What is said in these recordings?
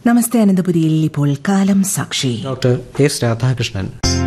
നമസ്തേ അനന്തപുരിയിൽ ഇപ്പോൾ കാലം സാക്ഷി ഡോക്ടർ എസ് രാധാകൃഷ്ണൻ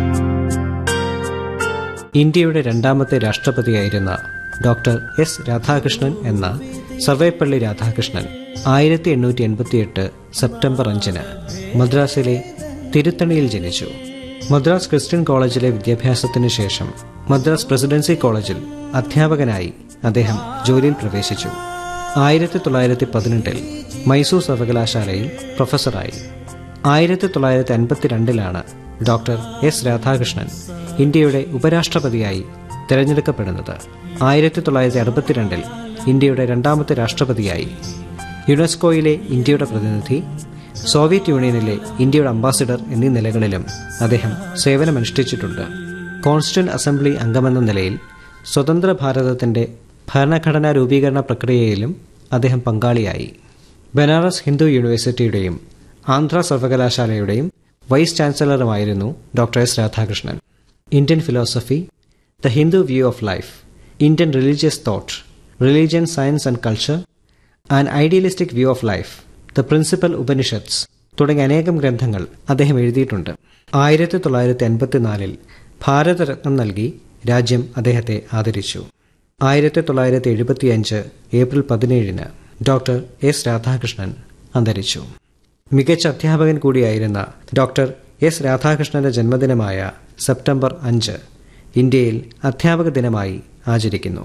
ഇന്ത്യയുടെ രണ്ടാമത്തെ രാഷ്ട്രപതിയായിരുന്ന ഡോക്ടർ എസ് രാധാകൃഷ്ണൻ എന്ന സർവേപ്പള്ളി രാധാകൃഷ്ണൻ ആയിരത്തി എണ്ണൂറ്റി എൺപത്തിയെട്ട് സെപ്റ്റംബർ അഞ്ചിന് മദ്രാസിലെ തിരുത്തണിയിൽ ജനിച്ചു മദ്രാസ് ക്രിസ്ത്യൻ കോളേജിലെ വിദ്യാഭ്യാസത്തിന് ശേഷം മദ്രാസ് പ്രസിഡൻസി കോളേജിൽ അധ്യാപകനായി അദ്ദേഹം ജോലിയിൽ പ്രവേശിച്ചു ആയിരത്തി തൊള്ളായിരത്തി പതിനെട്ടിൽ മൈസൂർ സർവകലാശാലയിൽ പ്രൊഫസറായി ആയിരത്തി തൊള്ളായിരത്തി അൻപത്തിരണ്ടിലാണ് ഡോക്ടർ എസ് രാധാകൃഷ്ണൻ ഇന്ത്യയുടെ ഉപരാഷ്ട്രപതിയായി തിരഞ്ഞെടുക്കപ്പെടുന്നത് ആയിരത്തി തൊള്ളായിരത്തി അറുപത്തിരണ്ടിൽ ഇന്ത്യയുടെ രണ്ടാമത്തെ രാഷ്ട്രപതിയായി യുനെസ്കോയിലെ ഇന്ത്യയുടെ പ്രതിനിധി സോവിയറ്റ് യൂണിയനിലെ ഇന്ത്യയുടെ അംബാസിഡർ എന്നീ നിലകളിലും അദ്ദേഹം സേവനമനുഷ്ഠിച്ചിട്ടുണ്ട് കോൺസ്റ്റിറ്റ്യൂന്റ് അസംബ്ലി അംഗമെന്ന നിലയിൽ സ്വതന്ത്ര ഭാരതത്തിന്റെ ഭരണഘടനാ രൂപീകരണ പ്രക്രിയയിലും അദ്ദേഹം പങ്കാളിയായി ബനാറസ് ഹിന്ദു യൂണിവേഴ്സിറ്റിയുടെയും ആന്ധ്ര സർവകലാശാലയുടെയും വൈസ് ചാൻസലറുമായിരുന്നു doctor S Radhakrishnan Indian philosophy the Hindu view of life Indian religious thought religion science and culture and idealistic view of life the principal Upanishads തുടങ്ങിയ അനേകം ഗ്രന്ഥങ്ങൾ അദ്ദേഹം എഴുതിയിട്ടുണ്ട് ആയിരത്തി തൊള്ളായിരത്തി അൻപത്തിനാലിൽ ഭാരതരത്നം നൽകി രാജ്യം അദ്ദേഹത്തെ ആദരിച്ചു ആയിരത്തി തൊള്ളായിരത്തി എഴുപത്തിയഞ്ച് ഏപ്രിൽ പതിനേഴിന് ഡോക്ടർ എസ് രാധാകൃഷ്ണൻ അന്തരിച്ചു മികച്ച അധ്യാപകൻ കൂടിയായിരുന്ന ഡോക്ടർ എസ് രാധാകൃഷ്ണന്റെ ജന്മദിനമായ സെപ്റ്റംബർ അഞ്ച് ഇന്ത്യയിൽ അധ്യാപക ദിനമായി ആചരിക്കുന്നു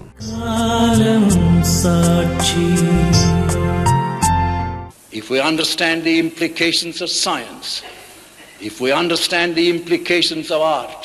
If we understand the implications of science, if we understand the implications of art,